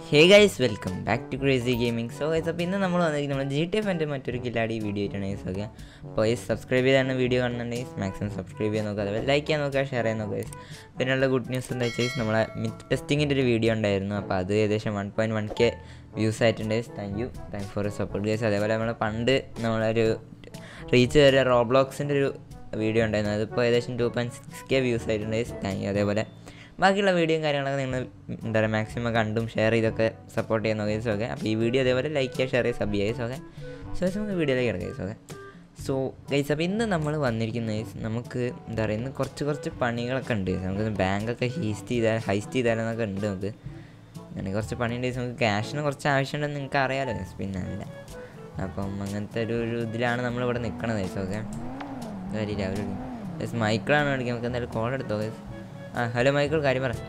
Hey guys welcome back to crazy gaming so guys അപ്പോൾ ഇന്ന് നമ്മൾ വന്നിരിക്കുന്നത് നമ്മൾ ജി ടി എഫ് എൻ്റെ മറ്റൊരു കില്ലാടി വീഡിയോ ആയിട്ടാണ് ഗൈസ് ഓക്കെ അപ്പോൾ ഗൈസ് സബ്സ്ക്രൈബ് ചെയ്താണ് വീഡിയോ കാണുന്നുണ്ടെങ്കിൽ മാക്സിമം സബ്സ്ക്രൈബ് ചെയ്യാൻ നോക്കുക അതുപോലെ ലൈക്ക് ചെയ്യാൻ നോക്കുക ഷെയർ ചെയ്യാൻ നോക്കുക ഗൈസ് പിന്നെയുള്ള ഗുഡ് ന്യൂസ് എന്താ വെച്ചാൽ നമ്മളെ മിത്ത് ടെസ്റ്റിങ്ങിൻ്റെ ഒരു വീഡിയോ ഉണ്ടായിരുന്നു അപ്പോൾ അത് ഏകദേശം one point one K views ആയിട്ടുണ്ട് guys thank you thank for support guys അതേപോലെ നമ്മൾ പണ്ട് നമ്മളൊരു റീച്ച് കയറിയ റോബ്ലോക്സിൻ്റെ ഒരു വീഡിയോ ഉണ്ടായിരുന്നു അതിപ്പോൾ ഏകദേശം two point six K views ആയിട്ടുണ്ട് ഗൈസ് താങ്ക് യു അതേപോലെ ബാക്കിയുള്ള വീഡിയോയും കാര്യങ്ങളൊക്കെ നിങ്ങൾ എന്താ പറയുക മാക്സിമം കണ്ടും ഷെയർ ചെയ്തൊക്കെ സപ്പോർട്ട് ചെയ്യുന്ന ഗൈസ് ഓക്കെ അപ്പോൾ ഈ വീഡിയോ അതേപോലെ ലൈക്ക് ചെയ്യുക ഷെയർ ചെയ്യുക സബ് ചെയ്യുക ഓക്കെ സോ ഗൈസ് നമുക്ക് വീഡിയോയിലേക്ക് കിടക്കാം ഗൈസ് ഓക്കെ സോ ഗൈസ് അപ്പോൾ ഇന്ന് നമ്മൾ വന്നിരിക്കുന്ന ഗൈസ് നമുക്ക് എന്താ പറയുക ഇന്ന് കുറച്ച് കുറച്ച് പണികളൊക്കെ ഉണ്ട് നമുക്ക് ബാങ്കൊക്കെ ഹീസ്റ്റ് ചെയ്താൽ ഹൈസ്റ്റ് ചെയ്താലെന്നൊക്കെ ഉണ്ട് നമുക്ക് അങ്ങനെ കുറച്ച് പണിയുണ്ട് ഗൈസ് നമുക്ക് ക്യാഷിന് കുറച്ച് ആവശ്യമുണ്ടെന്ന് നിങ്ങൾക്ക് അറിയാമല്ലോ ഗൈസ് പിന്നെ അല്ല അപ്പം അങ്ങനത്തെ ഒരു ഒരു ഇതിലാണ് നമ്മളിവിടെ നിൽക്കണത് ഗൈസ് ഓക്കെ കാര്യമില്ല അവർ ഗൈസ് മൈക്കിളാണ് വിളിക്കുക നമുക്ക് എന്തായാലും കോൾ എടുത്തോ ഗൈസ് ആ ഹലോ മൈക്കിൾ കാര്യം പറ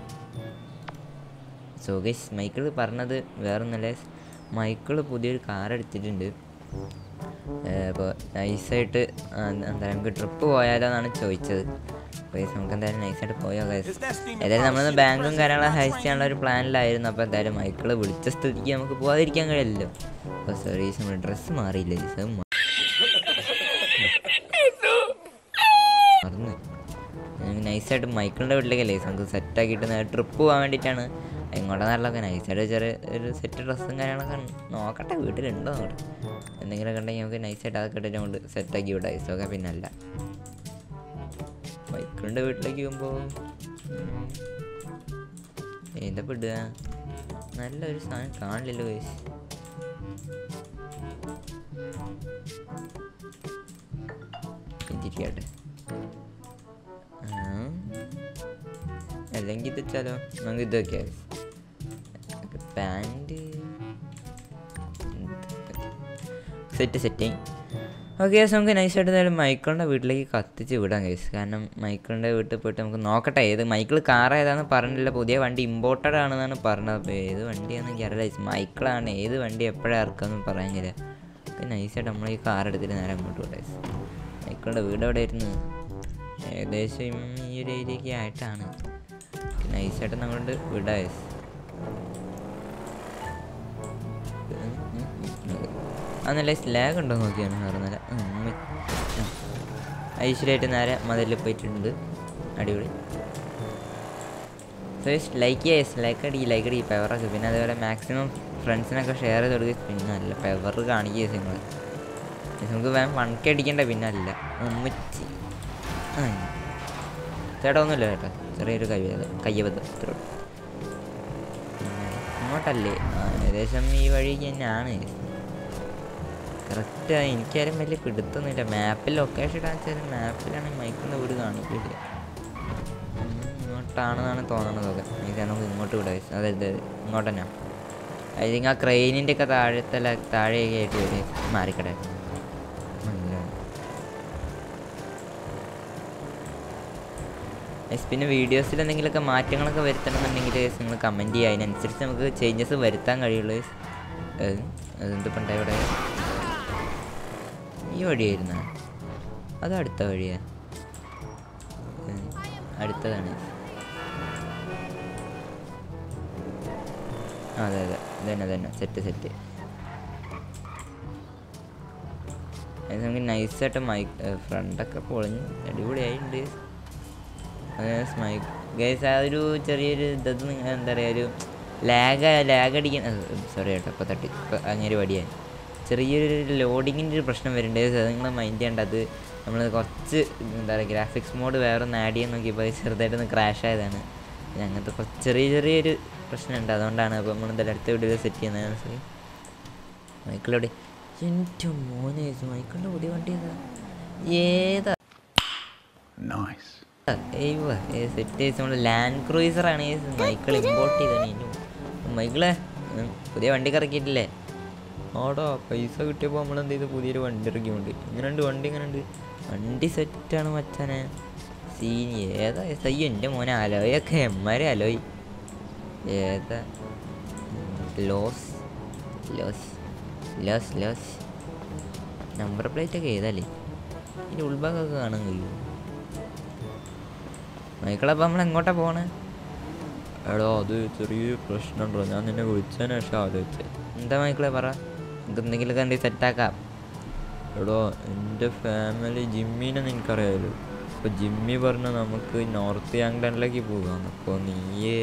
സോ ഗൈസ് മൈക്കിൾ പറഞ്ഞത് വേറൊന്നല്ല മൈക്കിൾ പുതിയൊരു കാർ എടുത്തിട്ടുണ്ട് അപ്പോൾ നൈസായിട്ട് എന്താ നമുക്ക് ട്രിപ്പ് പോയാലോ എന്നാണ് ചോദിച്ചത് ഗൈസ് നമുക്ക് എന്തായാലും നൈസായിട്ട് പോയോ ഗൈസ് ഏതായാലും നമ്മൾ ബാങ്കും കാര്യങ്ങളും ഹൈസ്റ്റ് ചെയ്യാനുള്ള ഒരു പ്ലാനിലായിരുന്നു അപ്പോൾ എന്തായാലും മൈക്കിൾ വിളിച്ച സ്ഥിതിക്ക് നമുക്ക് പോകാതിരിക്കാൻ കഴിയില്ലല്ലോ അപ്പോൾ സോറി നമ്മൾ ഡ്രസ്സ് മാറിയില്ല ഗൈസ് അത് മറന്നു നൈസായിട്ട് മൈക്കിളിൻ്റെ വീട്ടിലേക്കല്ലേ നമുക്ക് സെറ്റാക്കിയിട്ട് ട്രിപ്പ് പോകാൻ വേണ്ടിയിട്ടാണ് എങ്ങോട്ടാന്നറിലൊക്കെ നൈസായിട്ട് ചെറിയ ഒരു സെറ്റ് ഡ്രസ്സും കാര്യങ്ങളൊക്കെ നോക്കട്ടെ വീട്ടിലുണ്ടോ നോക്കട്ടെ എന്തെങ്കിലുമൊക്കെ ഉണ്ടെങ്കിൽ നമുക്ക് നൈസായിട്ട് അതൊക്കെ ഇട്ടിട്ട് കൊണ്ട് സെറ്റാക്കി വിടാം ഐസൊക്കെ പിന്നെ അല്ല മൈക്കിളിൻ്റെ വീട്ടിലേക്ക് പോകുമ്പോൾ ഏതാ ഇടുക നല്ലൊരു സാധനം കാണില്ലല്ലോ ഗൈസ് ചിന്തിരിക്കട്ടെ അല്ലെങ്കിൽ ഇത് വെച്ചാലോ നമുക്ക് ഇത് വെക്കാം paint set setting okay guys നമുക്ക് നൈസായിട്ട് എന്തായാലും മൈക്കിളിൻ്റെ വീട്ടിലേക്ക് കത്തിച്ച് വിടാം കേസ് കാരണം മൈക്കിളിൻ്റെ വീട്ടിൽ പോയിട്ട് നമുക്ക് നോക്കട്ടെ ഏത് മൈക്കിൾ കാർ ഏതാണെന്ന് പറഞ്ഞില്ല പുതിയ വണ്ടി ഇമ്പോർട്ടഡ് ആണെന്നാണ് പറഞ്ഞത് അപ്പോൾ ഏത് വണ്ടിയാണെന്ന് എനിക്ക് അറിയില്ല മൈക്കിളാണ് ഏത് വണ്ടി എപ്പോഴാണ് ഇറക്കാമെന്ന് പറയാൻ കഴിയില്ല അപ്പോൾ നൈസായിട്ട് നമ്മൾ ഈ കാർ എടുത്തിട്ട് നേരെ അങ്ങോട്ട് വിടാം മൈക്കിളിൻ്റെ വീട് എവിടെ ആയിരുന്നു ഏകദേശം ഈ ഒരു ഏരിയയൊക്കെ ആയിട്ടാണ് നൈസായിട്ട് നമ്മളുണ്ട് വിടായസ് ആ നല്ല സ്ലാഗ് ഉണ്ടോ നോക്കിയാണ് പറഞ്ഞാൽ ഐശ്വര്യമായിട്ട് നേരെ മതിലിൽ പോയിട്ടുണ്ട് അടിപൊളി സോ ലൈക്ക് ചെയ്യസ് ലൈക്ക് അടി ലൈക്ക് അടി പെവറൊക്കെ പിന്നെ അതേപോലെ മാക്സിമം ഫ്രണ്ട്സിനൊക്കെ ഷെയർ ചെയ്ത് കൊടുക്കുക പിന്നെ നല്ല പെവർ കാണിക്കുക നിങ്ങൾ നമുക്ക് വേഗം വൺക്കെ അടിക്കണ്ട പിന്നെ അല്ല ഉമ്മച്ചി ചേട്ടാ ഒന്നുമില്ല ചേട്ടാ ചെറിയൊരു കയ്യ കയ്യബദ്ധം ഇത്ര ഇങ്ങോട്ടല്ലേ ഏകദേശം ഈ വഴിക്ക് തന്നെയാണ് കറക്റ്റ് എനിക്കാരും വലിയ പിടുത്തൊന്നുമില്ല മാപ്പിൽ ലൊക്കേഷൻ ഇടാൻ വെച്ചാൽ മാപ്പിലാണ് മൈക്കിൻ്റെ വീട് കാണിക്കില്ല ഇങ്ങോട്ടാണെന്നാണ് തോന്നണതൊക്കെ എനിക്ക് നമുക്ക് ഇങ്ങോട്ട് വിടാം അതായത് ഇങ്ങോട്ട് തന്നെ ഐ തിങ്ക് ആ ക്രെയിനിൻ്റെ ഒക്കെ താഴത്തെ താഴെയൊക്കെ ആയിട്ട് വരും മാറിക്കട പിന്നെ വീഡിയോസിൽ എന്തെങ്കിലുമൊക്കെ മാറ്റങ്ങളൊക്കെ വരുത്തണമെന്നുണ്ടെങ്കിൽ നിങ്ങൾ കമൻറ്റ് ചെയ്യുക അതിനനുസരിച്ച് നമുക്ക് ചേഞ്ചസ് വരുത്താൻ കഴിയുള്ളൂ അതെന്ത് പണ്ടേ ഇവിടെ ഈ വഴിയായിരുന്ന അത് അടുത്ത വഴിയാ അടുത്തതാണ് അതെ അതെ തന്നെ തന്നെ സെറ്റ് സെറ്റ് നമുക്ക് നൈസായിട്ട് മൈക്ക് ഫ്രണ്ടൊക്കെ പൊളിഞ്ഞ് അടിപൊളിയായിട്ടുണ്ട് മൈക്ക് ഗൈസ് ആ ഒരു ചെറിയൊരു ഇത് എന്താ പറയുക ഒരു ലാഗ് ലാഗ് അടിക്കാൻ സോറി കേട്ടോ ഇപ്പോൾ തട്ടി ഇപ്പോൾ അങ്ങനെ വടിയായി ചെറിയൊരു ലോഡിങ്ങിൻ്റെ ഒരു പ്രശ്നം വരുന്നുണ്ട് അത് നിങ്ങൾ മൈൻഡ് ചെയ്യേണ്ട അത് നമ്മൾ കുറച്ച് എന്താ പറയുക ഗ്രാഫിക്സ് മോഡ് വേറെ ഒന്ന് ആഡ് ചെയ്യാൻ നോക്കിയപ്പോൾ ചെറുതായിട്ടൊന്ന് ക്രാഷ് ആയതാണ് അങ്ങനത്തെ കുറച്ച് ചെറിയ ചെറിയൊരു പ്രശ്നമുണ്ട് അതുകൊണ്ടാണ് അപ്പോൾ നമ്മൾ എന്തായാലും അടുത്ത വീഡിയോ സെറ്റ് ചെയ്യുന്നത് മനസ്സിലായി മൈക്കിളെവിടെ എൻ്റെ മോനെ മൈക്കിളിൻ്റെ പുതിയ വണ്ടി ഏതാ ഏതാ സെറ്റ് ചെയ്ത് നമ്മൾ ലാൻഡ് ക്രൂയിസറാണ് മൈക്കിൾ ഇമ്പോർട്ട് ചെയ്താണ് ഇനി മൈക്കിളെ പുതിയ വണ്ടി കറക്കിയിട്ടില്ലേ ആടാ പൈസ കിട്ടിയപ്പോൾ നമ്മൾ എന്ത് ചെയ്ത് പുതിയൊരു വണ്ടി ഇറക്കിയുണ്ട് ഇങ്ങനെയുണ്ട് വണ്ടി ഇങ്ങനെയുണ്ട് വണ്ടി സെറ്റാണ് മച്ചാനെ സീനി ഏതാ സയ്യോ എൻ്റെ മോനെ അലോയൊക്കെ എമ്മാരെ അലോയ് ഏതാ ലോസ് ലോസ് ലോസ് ലോസ് നമ്പർ പ്ലേറ്റ് ഒക്കെ ഏതല്ലേ ഇതിൻ്റെ ഉൾഭാഗമൊക്കെ കാണാൻ കഴിയുമോ മൈക്കിളപ്പം നമ്മൾ എങ്ങോട്ടാ പോണേ എടോ അത് ചെറിയൊരു പ്രശ്നമുണ്ടോ ഞാൻ നിന്നെ വിളിച്ചതിന് ശേഷം ആലോചിച്ചത് എന്താ മൈക്കിളെ പറ നമുക്ക് എന്തെങ്കിലുമൊക്കെ എന്തെങ്കിലും സെറ്റാക്കാം എടോ എൻ്റെ ഫാമിലി ജിമ്മിനെ നിനക്കറിയാമല്ലോ അപ്പോൾ ജിമ്മി പറഞ്ഞു നമുക്ക് നോർത്ത് ഇംഗ്ലണ്ടിലേക്ക് പോകാം അപ്പോൾ നീ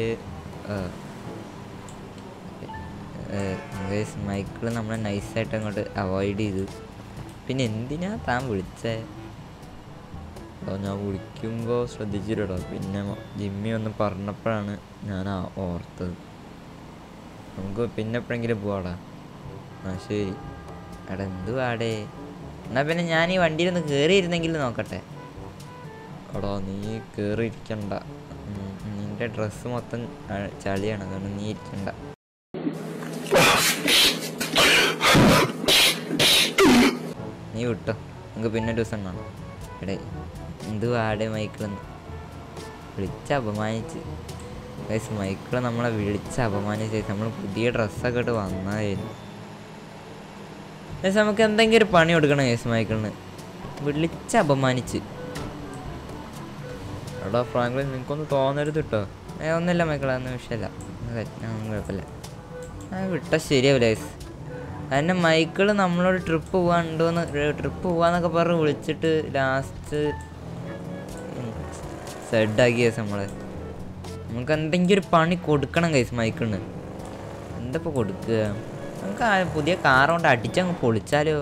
മൈക്കിൾ നമ്മളെ നൈസായിട്ട് അങ്ങോട്ട് അവോയ്ഡ് ചെയ്തു പിന്നെ എന്തിനാ താൻ വിളിച്ചേ അപ്പോൾ ഞാൻ വിളിക്കുമ്പോൾ ശ്രദ്ധിച്ചിട്ടോ പിന്നെ മ- ജിമ്മി ഒന്ന് പറഞ്ഞപ്പോഴാണ് ഞാൻ ആ ഓർത്തത് നമുക്ക് പിന്നെ എപ്പോഴെങ്കിലും പോവാടാ ആ ശരി എടാ എന്തുവാടേ എന്നാ പിന്നെ ഞാൻ ഈ വണ്ടിയിലൊന്ന് കയറിയിരുന്നെങ്കിൽ നോക്കട്ടെ എടാ നീ കയറിയിരിക്കണ്ട ഉം, നിന്റെ ഡ്രസ്സ് മൊത്തം ആ, ചളിയാണ് അതുകൊണ്ട് നീ ഇരിക്കണ്ട നീ വിട്ടോ നമുക്ക് പിന്നെ ഒരു ദിവസം കാണാം എടേ എന്തുവാടേ മൈക്കിളെന്ന് വിളിച്ച് അപമാനിച്ച് ഗൈസ് മൈക്കിള് നമ്മളെ വിളിച്ച് അപമാനിച്ച് നമ്മൾ പുതിയ ഡ്രസ്സൊക്കെ ഇട്ട് വന്നതായിരുന്നു ഗൈസ് നമുക്ക് എന്തെങ്കിലും ഒരു പണി കൊടുക്കണം ഗൈസ് മൈക്കിളിന് വിളിച്ച് അപമാനിച്ച് എടാ ഫ്രാങ്ക്ലിൻ നിനക്കൊന്ന് തോന്നരുത് കേട്ടോ ഏ ഒന്നുമില്ല മൈക്കിൾ അതൊന്നും വിഷയമല്ല അത് തെറ്റാണെന്നും കുഴപ്പമില്ല ആ വിട്ട ശരിയാവില്ല ഗൈസ് എന്നെ മൈക്കിള് നമ്മളോട് ട്രിപ്പ് പോകാനുണ്ടോന്ന് ട്രിപ്പ് പോവാന്നൊക്കെ പറഞ്ഞ് വിളിച്ചിട്ട് ലാസ്റ്റ് സെഡാക്കി കേസ് നമ്മളെ നമുക്ക് എന്തെങ്കിലും ഒരു പണി കൊടുക്കണം കൈസ് മൈക്കിളിന് എന്താ ഇപ്പോൾ കൊടുക്കുക നമുക്ക് ആ പുതിയ കാർ കൊണ്ട് അടിച്ചങ്ങ് പൊളിച്ചാലോ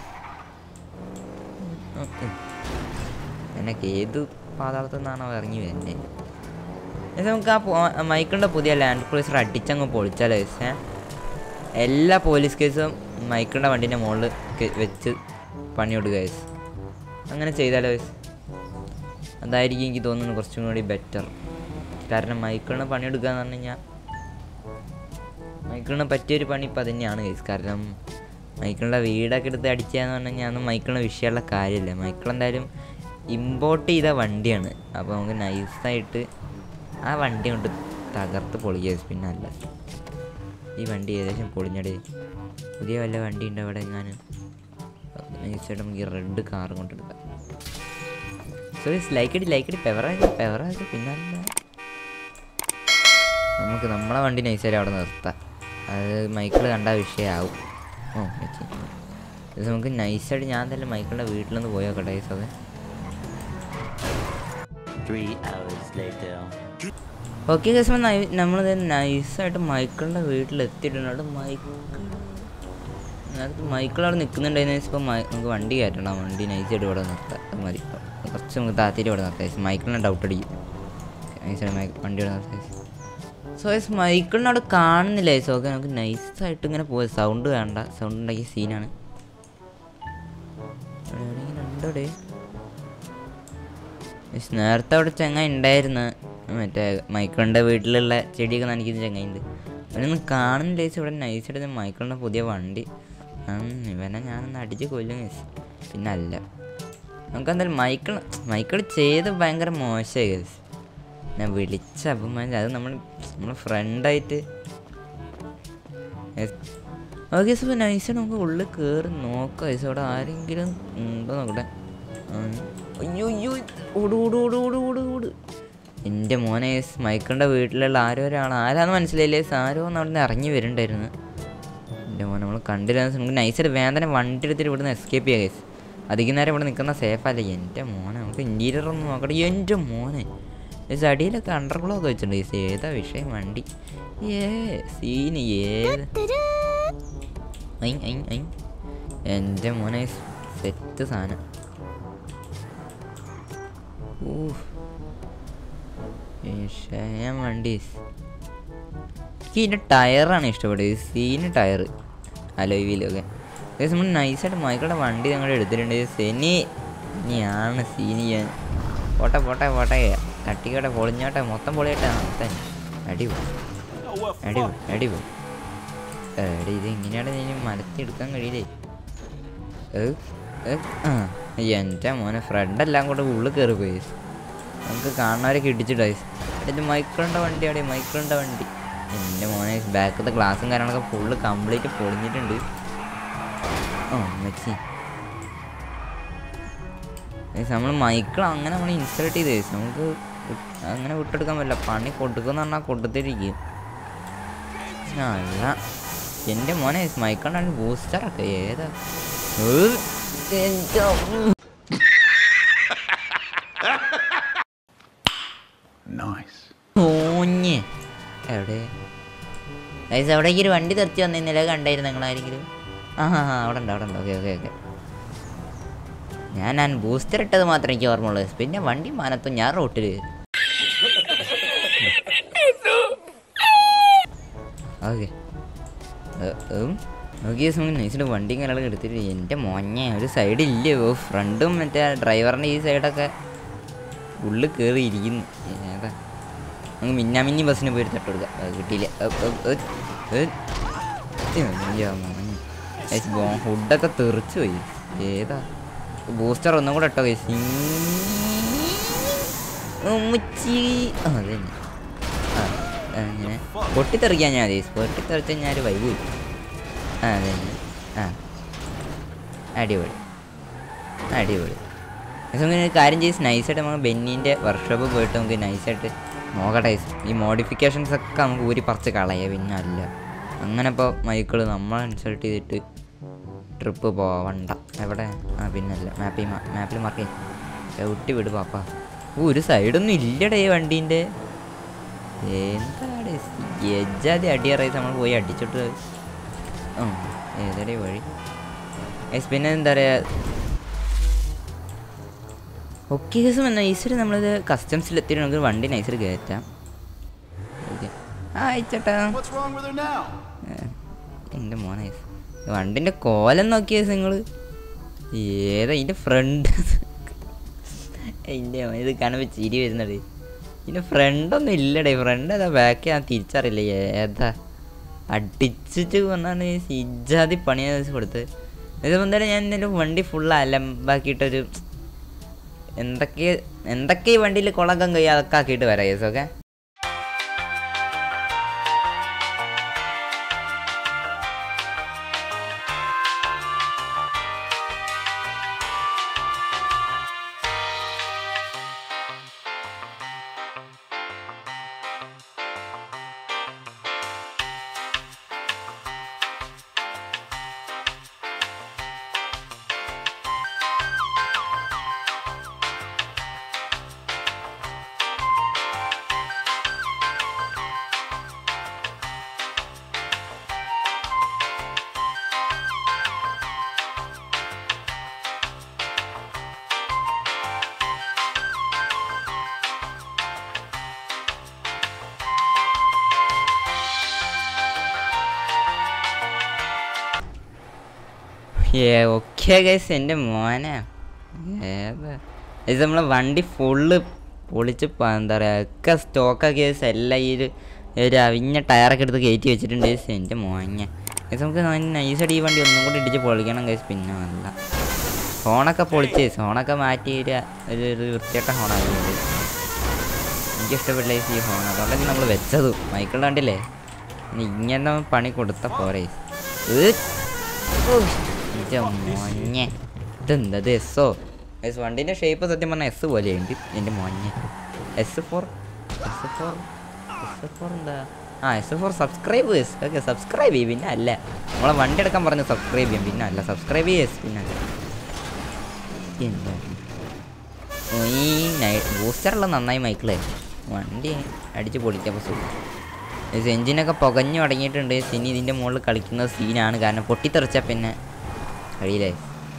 ഉം, ഉം. എനക്ക് ഏത് പാതാളത്തു നിന്നാണോ ഇറങ്ങി വരുന്നത് ഇത് നമുക്ക് ആ പോ- മൈക്കിളിൻ്റെ പുതിയ ലാൻഡ് ക്രൂസർ അടിച്ചങ്ങ് പൊളിച്ചാലോ ഗൈസ് ഏ എല്ലാ പോലീസ് കേസും മൈക്കിളിൻ്റെ വണ്ടീൻ്റെ മുകളിൽ വെച്ച് പണിയെടുക്കുക ഗൈസ് അങ്ങനെ ചെയ്താലോ ഗൈസ് അതായിരിക്കും എനിക്ക് തോന്നുന്നു കുറച്ചും കൂടി ബെറ്റർ കാരണം മൈക്കിളിന് പണിയെടുക്കുക എന്ന് പറഞ്ഞു കഴിഞ്ഞാൽ മൈക്കിളിന് പറ്റിയൊരു പണി ഇപ്പം തന്നെയാണ് ഗൈസ് കാരണം മൈക്കിളിൻ്റെ വീടൊക്കെ എടുത്ത് അടിച്ചാന്ന് പറഞ്ഞു കഴിഞ്ഞാൽ അതൊന്നും മൈക്കിളിന് വിഷയമുള്ള കാര്യമില്ല മൈക്കിൾ എന്തായാലും ഇമ്പോർട്ട് ചെയ്ത വണ്ടിയാണ് അപ്പോൾ നമുക്ക് നൈസായിട്ട് ആ വണ്ടി കൊണ്ട് തകർത്ത് പൊളിക്കുക പിന്നെ അല്ല ഈ വണ്ടി ഏകദേശം പൊളിഞ്ഞടേ പുതിയ വല്ല വണ്ടി ഉണ്ട് അവിടെ ഞാൻ നൈസായിട്ട് നമുക്ക് ഈ റെഡ് കാർ കൊണ്ടെടുക്കാം സോ ലൈക്ക് ഇടി ലൈക്ക് ഇടി പെവറാക്കി പെവറാക്കി പിന്നല്ല നമുക്ക് നമ്മളെ വണ്ടി നൈസായിട്ട് അവിടെ നിർത്താം അത് മൈക്കിൾ കണ്ട വിഷയമാവും ഓ വെച്ച് ഇത് നമുക്ക് നൈസായിട്ട് ഞാൻ തന്നെ മൈക്കിളിൻ്റെ വീട്ടിലൊന്ന് പോയോക്കട്ടെ ഗൈസ് അത് Three hours later. Okay guys നമ്മളിത് നൈസായിട്ട് മൈക്കിളിൻ്റെ വീട്ടിലെത്തിയിട്ടുണ്ട് അവിടെ മൈക്കിൾ നേരത്തെ മൈക്കിൾ അവിടെ നിൽക്കുന്നുണ്ടായിരുന്നു ഇപ്പോൾ നമുക്ക് വണ്ടി കയറ്റണം വണ്ടി നൈസായിട്ട് ഇവിടെ നിർത്താം അത് മതി കുറച്ച് നമുക്ക് താത്തിയിട്ട് ഇവിടെ നിർത്താം ഗൈസ്. മൈക്കിളിനെ ഡൗട്ട് അടിക്കും നൈസായിട്ട് മൈ വണ്ടി ഇവിടെ നിർത്താം ഗൈസ്. സോ ഗൈസ് മൈക്കിളിനെ അവിടെ കാണുന്നില്ല ഗൈസ് ഓക്കെ നമുക്ക് നൈസായിട്ട് ഇങ്ങനെ പോയി സൗണ്ട് വേണ്ട സൗണ്ട് ഉണ്ടാക്കിയ സീനാണ് ഉണ്ടോടെ ഗൈസ്, നേരത്തെ അവിടെ ചെങ്ങായി ഉണ്ടായിരുന്നു മറ്റേ മൈക്കിളിൻ്റെ വീട്ടിലുള്ള ചെടിയൊക്കെ നനയ്ക്കുന്ന ചെങ്ങായി ഉണ്ട് അവനൊന്നും കാണുന്നില്ല ഗൈസ് ഇവിടെ നൈസായിട്ട് മൈക്കിളിൻ്റെ പുതിയ വണ്ടി ഉം, ഇവനെ ഞാനൊന്ന് അടിച്ച് കൊല്ലും ഗൈസ് പിന്നെ അല്ല നമുക്ക് എന്തായാലും മൈക്കിൾ മൈക്കിൾ ചെയ്ത് ഭയങ്കര മോശമായി ഗൈസ് ഞാൻ വിളിച്ച അപമാനിച്ച അത് നമ്മൾ നമ്മൾ ഫ്രണ്ടായിട്ട് ഓക്കെ സോ നൈസായിട്ട് നമുക്ക് ഉള്ളിൽ കയറി നോക്കാം ഗൈസ് അവിടെ ആരെങ്കിലും ഉണ്ടോ നോക്കട്ടെ ആ, അയ്യോ അയ്യോ ഓട് ഓട് ഓട് ഓട് ഓട് ഓട് എൻ്റെ മോനെ മൈക്കിളിൻ്റെ വീട്ടിലുള്ള ആരോ ഒരാൾ ആരാന്ന് മനസ്സിലായില്ലേ ആരോ ഒന്ന് അവിടെ നിന്ന് ഇറങ്ങി വരുന്നുണ്ടായിരുന്നു എൻ്റെ മോനെ നമ്മൾ കണ്ടില്ല നമുക്ക് നൈസായിട്ട് വേദന വണ്ടി എടുത്തിട്ട് ഇവിടുന്ന് എസ്കേപ്പ് ചെയ്യാം ഗൈസ് അധികം നേരം ഇവിടെ നിൽക്കുന്ന സേഫ് അല്ല എൻ്റെ മോനെ നമുക്ക് ഇൻറ്റീരിയർ ഒന്ന് നോക്കട്ടെ എൻ്റെ മോനെ ഗൈസ് അടിയിലൊക്കെ അണ്ടർഗ്ലോ ഒക്കെ വെച്ചിട്ടുണ്ട് ഗൈസ് ഏതാ വിഷയം വണ്ടി ഏ സീന് ഏത് ഐ ഐ ഐ എൻ്റെ മോനെ സെറ്റ് സാധനം ഊഫ് വിഷയം വണ്ടി എനിക്ക് ഇതിൻ്റെ ടയറാണ് ഇഷ്ടപ്പെട്ടത് സീന് ടയർ അലോയിലൊക്കെ ഏകദേശം നമ്മൾ നൈസായിട്ട് മൈക്കളുടെ വണ്ടി ഞങ്ങൾ എടുത്തിട്ടുണ്ട് സെനി ഇനിയാണ് സീന് ചെയ്യാൻ പോട്ടെ പോട്ടെ പോട്ടെ തട്ടിക്കോട്ടെ പൊളിഞ്ഞോട്ടെ മൊത്തം പൊളിയട്ടെ മൊത്തം അടിപൊളി അടിപൊളി അടിപൊളി എടി ഇത് ഇങ്ങനെയാണ് ഇനി മലത്തി എടുക്കാൻ കഴിയില്ലേ ഏ, ഏ, ആ എൻ്റെ മോനെ ഫ്രണ്ട് എല്ലാം കൂടെ ഉള്ളിൽ കയറി പോയി നമുക്ക് കാണുന്നവരൊക്കെ ഇടിച്ചിട്ട് എൻ്റെ മൈക്കിളിൻ്റെ വണ്ടിയാണ് മൈക്കിളിൻ്റെ വണ്ടി എൻ്റെ മോനെ ബാക്കത്തെ ഗ്ലാസും കാര്യങ്ങളൊക്കെ ഫുള്ള് കംപ്ലീറ്റ് പൊളിഞ്ഞിട്ടുണ്ട് ഓ മെച്ചി നമ്മൾ മൈക്കിൾ അങ്ങനെ നമ്മൾ ഇൻസൾട്ട് ചെയ്ത് നമുക്ക് വിട്ട്- അങ്ങനെ വിട്ടെടുക്കാൻ പറ്റില്ല പണി കൊടുക്കുമെന്ന് പറഞ്ഞാൽ കൊടുത്തിരിക്കും അല്ല എൻ്റെ മോനെ മൈക്കണ്ടാണ് ബൂസ്റ്ററൊക്കെ ഏതാ ഏഹ്, എൻ്റെ അമ്മ. Nice. ഓഞ്ഞ് എവിടെ ഗൈസ് അവിടേക്ക് ഒരു വണ്ടി തെറിച്ച് വന്നിരുന്നില്ല കണ്ടായിരുന്നു നിങ്ങളാരെങ്കിലും ആ ആ ആ, അവിടെ ഉണ്ട് അവിടെ ഉണ്ട് ഓക്കെ ഓക്കെ ഓക്കെ ഞാൻ ഞാൻ ബൂസ്റ്റർ ഇട്ടത് മാത്രമേ എനിക്ക് ഓർമ്മയുള്ളൂ പിന്നെ വണ്ടി മാനത്തും ഞാൻ റോട്ടിൽ ഓക്കെ നോക്കിയ സമയം നൈസിൻ്റെ വണ്ടി കാര്യങ്ങളൊക്കെ എടുത്തിട്ട് എൻ്റെ മോഞ്ഞ ഒരു സൈഡില്ലേ ഓ ഫ്രണ്ടും മറ്റേ ഡ്രൈവറിൻ്റെ ഈ സൈഡൊക്കെ ഉള്ളിൽ കയറി ഇരിക്കുന്നു ഏതാ നമുക്ക് മിന്നാമിന്നി ബസ്സിന് പോയി തട്ട് കൊടുക്കാം അത് കിട്ടിയില്ല ഫുഡൊക്കെ തെറിച്ചു പോയി ഏതാ ബൂസ്റ്റർ ഒന്നും കൂടെ ഇട്ടോ കൈസ് ഉമ്മച്ചി ആ അത് തന്നെ ആ അങ്ങനെ പൊട്ടിത്തെറിക്കാൻ ഞാൻ മതി പൊട്ടിത്തെറിച്ച ഞാൻ ഒരു വൈബ് കിട്ടും ആ അത് തന്നെ ആ അടിപൊളി അടിപൊളി പക്ഷെ നമുക്ക് ഒരു കാര്യം ചെയ്ത് നൈസായിട്ട് നമുക്ക് ബെന്നീൻ്റെ വർക്ക്ഷോപ്പ് പോയിട്ട് നമുക്ക് നൈസായിട്ട് നോക്കട്ടെ ഈ മോഡിഫിക്കേഷൻസ് ഒക്കെ നമുക്ക് ഊരി പറിച്ച് കളയാം പിന്നെ അല്ല അങ്ങനെ ഇപ്പോൾ മൈക്കിൾ നമ്മൾ ഇൻസൾട്ട് ചെയ്തിട്ട് ട്രിപ്പ് പോവണ്ട എവിടെ ആ പിന്നല്ല മാപ്പിൽ മാപ്പിൽ മാർക്ക് ചവിട്ടി വിട് പാപ്പ ഓ ഒരു സൈഡൊന്നും ഇല്ലടേ ഈ വണ്ടീൻ്റെ എന്താണ് എജാതി അടിയറൈസ് നമ്മൾ പോയി അടിച്ചിട്ട് ആ ഏതടി വഴി Guys, പിന്നെ എന്താ പറയുക ഓക്കെ ദിവസം നൈസർ നമ്മളിത് കസ്റ്റംസിൽ എത്തിയിട്ട് നമുക്ക് വണ്ടി നൈസർ കയറ്റാം ഓക്കെ ആ അയച്ചേട്ടാ What's wrong with her now? എൻ്റെ മോനെ വണ്ടിൻ്റെ കോലം നോക്കിയ നിങ്ങൾ ഏതാ ഇതിൻ്റെ ഫ്രണ്ട് എൻ്റെ മോനെ ഇത് കാണുമ്പോൾ ചിരി വരുന്നത് ഇതിൻ്റെ ഫ്രണ്ടൊന്നും ഇല്ലടേ ഫ്രണ്ട് ഏതാ ബാക്ക് ഞാൻ തിരിച്ചറിയില്ല ഏതാ അടിച്ചിട്ട് വന്നാണ് ഇജാതി പണി കൊടുത്ത് ഇതിപ്പോൾ എന്തായാലും ഞാൻ എൻ്റെ വണ്ടി ഫുള്ള് അലമ്പാക്കിയിട്ടൊരു എന്തൊക്കെ എന്തൊക്കെ ഈ വണ്ടിയിൽ കുളക്കം കഴിയും അതൊക്കെ ആക്കിയിട്ട് വരാം യേസ് ഓക്കെ ഏ ഓക്കെ ഗൈസ് എൻ്റെ മോനെ ഏതാ ഇത് നമ്മളെ വണ്ടി ഫുള്ള് പൊളിച്ച് പ- എന്താ പറയുക ഒക്കെ സ്റ്റോക്കാക്കിയ എല്ലാം ഈ ഒരു ഒരു അവിഞ്ഞ ടയറൊക്കെ എടുത്ത് കയറ്റി വെച്ചിട്ടുണ്ട് ഗൈസ് എൻ്റെ മോനെ ഗൈസ് നമുക്ക് നൈസായിട്ട് ഈ വണ്ടി ഒന്നും കൂടി ഇടിച്ച് പൊളിക്കണം ഗൈസ് പിന്നെ അല്ല ഹോണൊക്കെ പൊളിച്ച് ഹോണൊക്കെ മാറ്റി ഒരു ഒരു ഒരു വൃത്തിയായിട്ട ഹോണാകുന്നുണ്ട് എനിക്ക് ഇഷ്ടപ്പെട്ടില്ല ഈ ഹോൺ അതുകൊണ്ടാണ് നമ്മൾ വെച്ചത് മൈക്കിൾ കണ്ടില്ലേ ഇനി ഇങ്ങനെ പണി കൊടുത്ത പോരെ ഏ എൻ്റെ മോഞ്ഞെ ഇതെന്തത് എസ്സോ എസ് വണ്ടിൻ്റെ ഷേപ്പ് സത്യം പറഞ്ഞാൽ എസ് പോലെയുണ്ട് എൻ്റെ മോഞ്ഞെ S four S four S four എന്താ ആ S four subscribers okay subscribe ചെയ്യും പിന്നെ അല്ല നമ്മളെ വണ്ടി എടുക്കാൻ പറഞ്ഞു സബ്സ്ക്രൈബ് ചെയ്യും പിന്നെ അല്ല സബ്സ്ക്രൈബ് ചെയ്യേസ് പിന്നെ അല്ല എന്താ ഓ, ഈ ബൂസ്റ്ററുള്ള നന്നായി മൈക്കിളെ വണ്ടി അടിച്ച് പൊളിച്ചപ്പോൾ സുഖം ഇത് എഞ്ചിനൊക്കെ പുകഞ്ഞു തുടങ്ങിയിട്ടുണ്ട് ഇനി ഇതിൻ്റെ മുകളിൽ കളിക്കുന്ന സീനാണ് കാരണം പൊട്ടിത്തെറിച്ചാൽ പിന്നെ കഴിയില്ലേ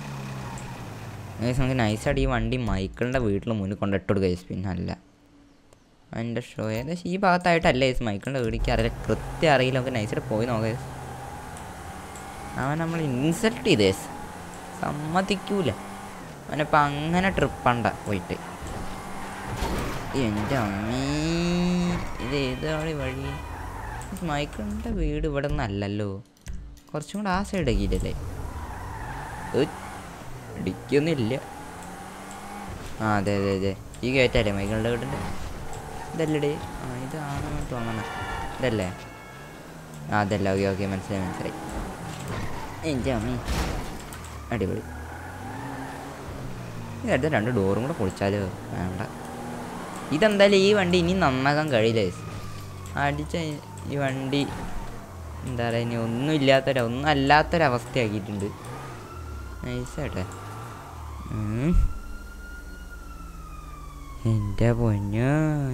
നമുക്ക് നൈസായിട്ട് ഈ വണ്ടി മൈക്കിളിൻ്റെ വീട്ടിൽ മുന്നിൽ കൊണ്ടിട്ട് കൊടുക്കുക പിന്നെ അല്ല അതിൻ്റെ ഷോ ഏകദേശം ഈ ഭാഗത്തായിട്ടല്ല ഏസ് മൈക്കിളിൻ്റെ വീടിക്ക് അറിയില്ല കൃത്യം അറിയില്ല നമുക്ക് നൈസായിട്ട് പോയി നോക്കാം അവൻ നമ്മൾ ഇൻസൾട്ട് ചെയ്തേസ് സമ്മതിക്കൂല അവനിപ്പോൾ അങ്ങനെ ട്രിപ്പണ്ട പോയിട്ട് എൻ്റെ അമ്മീ ഇത് ഏതാണ് വഴി മൈക്കിളിൻ്റെ വീട് ഇവിടെ നിന്നല്ലല്ലോ കുറച്ചും കൂടെ ആ സൈഡ് ആക്കിയിട്ടല്ലേ ഇടിക്കൊന്നുമില്ല ആ അതെ അതെ അതെ ഈ കയറ്റല്ലേ മൈക്കിളിൻ്റെ വീടിൻ്റെ ഇതല്ലേ ആ ഇതാണ് തോന്നണ ഇതല്ലേ ആ അതല്ല ഓക്കെ ഓക്കെ മനസ്സിലായി മനസ്സിലായി എൻ്റെ അമ്മീ അടിപൊളി ഈ അടുത്ത രണ്ട് ഡോറും കൂടെ പൊളിച്ചാലോ വേണ്ട ഇതെന്തായാലും ഈ വണ്ടി ഇനി നന്നാക്കാൻ കഴിയില്ല guys. അടിച്ച ഈ- ഈ വണ്ടി എന്താ പറയുക ഇനി ഒന്നും ഇല്ലാത്തൊരു ഒന്നും അല്ലാത്തൊരവസ്ഥയാക്കിയിട്ടുണ്ട് നൈസാട്ടെ എൻ്റെ പൊന്നു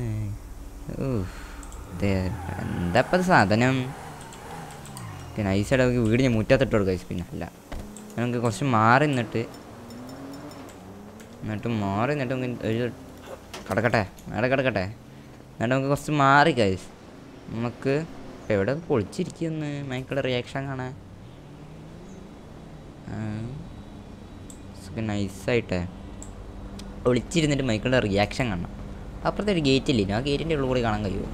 എന്താ ഇപ്പം സാധനം പിന്നെ ഐസായിട്ട് നമുക്ക് വീട് ഞാൻ മുറ്റത്തിട്ട് കൊടുക്കാം പിന്നെ അല്ല നമുക്ക് കുറച്ച് മാറി നിന്നിട്ട് എന്നിട്ട് മാറി നിന്നിട്ട് നമുക്ക് ഒരു കിടക്കട്ടെ അവിടെ കിടക്കട്ടെ എന്നിട്ട് നമുക്ക് കുറച്ച് മാറി കൈസ് നമുക്ക് ഇപ്പം എവിടെ പൊളിച്ചിരിക്കുന്നു മൈക്കിളുടെ റിയാക്ഷൻ കാണാൻ നൈസായിട്ടേ ഒളിച്ചിരുന്നിട്ട് മൈക്കിളുടെ റിയാക്ഷൻ കാണണം അപ്പുറത്തെ ഒരു ഗേറ്റ് ഇല്ലേ ആ ഗേറ്റിൻ്റെ ഉള്ളിൽ കൂടി കാണാൻ കഴിയുമോ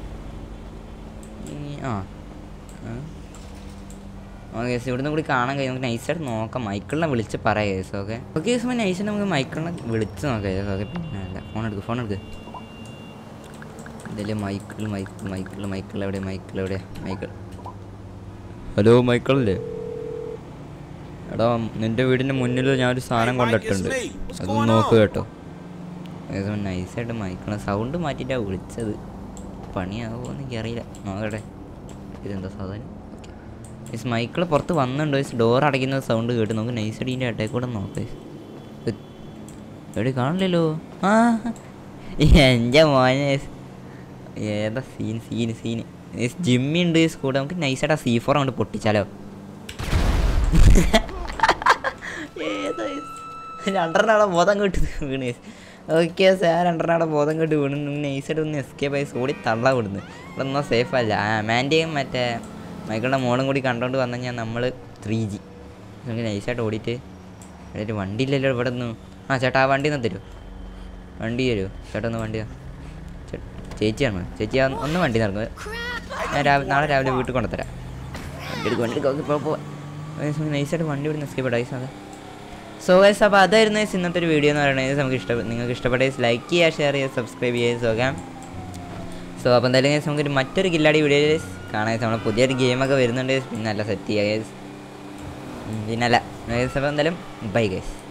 ഇനി ആ ഓക്കെ കേസ് ഇവിടുന്ന് കൂടി കാണാൻ കഴിയും നമുക്ക് നൈസായിട്ട് നോക്കാം മൈക്കിളിനെ വിളിച്ച് പറയാം കേസ് ഓക്കെ ഓക്കെ കേസ് അപ്പോൾ നൈസായിട്ട് നമുക്ക് മൈക്കിളിനെ വിളിച്ച് നോക്കാം കേസ് ഓക്കെ പിന്നെ അല്ല ഫോൺ എടുക്ക് ഫോൺ എടുക്ക് ഇതിൽ മൈക്കിൾ മൈക്കിൾ മൈക്കിൾ മൈക്കിൾ എവിടെ മൈക്കിൾ എവിടെ മൈക്കിൾ ഹലോ മൈക്കിൾ അല്ലേ എടാ നിന്റെ വീടിൻ്റെ മുന്നിൽ ഞാനൊരു സാധനം കൊണ്ടിട്ടുണ്ട് അതൊന്ന് നോക്ക് കേട്ടോ നൈസായിട്ട് മൈക്കിളെ സൗണ്ട് മാറ്റിയിട്ടാണ് വിളിച്ചത് പണിയാവുമോ എന്ന് എനിക്കറിയില്ല നോക്കട്ടെ ഇതെന്താ സാധനം മിസ് മൈക്കിൾ പുറത്ത് വന്നിട്ടുണ്ടോ മിസ് ഡോർ അടയ്ക്കുന്ന സൗണ്ട് കേട്ട് നമുക്ക് നൈസ് അടീൻ്റെ ഇടയിൽ കൂടെ നോക്കാം എവിടെ കാണില്ലല്ലോ ആ എൻ്റെ മോനെ മിസ്. ഏതാ scene scene scene miss Jimmy ഉണ്ട് മിസ് കൂടെ നമുക്ക് നൈസായിട്ട് ആ സീ ഫോർ അങ്ങോട്ട് പൊട്ടിച്ചാലോ ഏതാ മിസ്? രണ്ടെണ്ണവിടെ ബോധം കെട്ട് വീണ് മിസ് ഓക്കെ സാർ രണ്ടെണ്ണവിടെ ബോധം കെട്ട് വീണ് നൈസായിട്ട് ഒന്ന് എസ്കേപ്പ് ആയി ഓടി തള്ള വിടുന്നു ഇവിടെ ഒന്നും സേഫ് അല്ല ആ മാൻറ്റെയും മറ്റേ മൈക്കിളുടെ മോളും കൂടി കണ്ടോണ്ട് വന്നു കഴിഞ്ഞാൽ നമ്മൾ ത്രീ ജി നമുക്ക് നൈസായിട്ട് ഓടിയിട്ട് ഇവിടെ ഒരു വണ്ടി ഇല്ലല്ലോ ഇവിടെ നിന്ന് ആ ചേട്ടാ ആ വണ്ടി ഒന്ന് തരുമോ വണ്ടി തരുമോ ചേട്ടാ ഒന്ന് വണ്ടി താ. ചേ- ചേച്ചിയാണ് ചേച്ചി ആ ഒന്ന് വണ്ടി നടക്കുന്നത് ഞാൻ രാവിലെ നാളെ രാവിലെ വീട്ടിൽ കൊണ്ടുതരാം വണ്ടി എടുക്കും വണ്ടി എടുക്കും ഇപ്പോൾ പോവാം നൈസായിട്ട് വണ്ടി ഇവിടെ എസ്കേപ്പ് ഡൈസ് അതെ സോ ഗൈസ് അപ്പോൾ അതായിരുന്നു guys ഇന്നത്തെ ഒരു വീഡിയോ എന്ന് പറയുന്നത് നമുക്ക് ഇഷ്ട നിങ്ങൾക്ക് ഇഷ്ടപ്പെട്ട ലൈക്ക് ചെയ്യുക ഷെയർ ചെയ്യുക സബ്സ്ക്രൈബ് ചെയ്യുക സോക്കാം സോ അപ്പോൾ എന്തായാലും guys നമുക്കൊരു മറ്റൊരു കില്ലാടി വീഡിയോ കാണാൻ നമ്മൾ പുതിയൊരു ഗെയിമൊക്കെ വരുന്നുണ്ട് പിന്നെ നല്ല സെറ്റ് ചെയ്യുക guys. ഉം, പിന്നെ അല്ല ഗൈസ് അപ്പോൾ എന്തായാലും ബൈ ഗൈസ്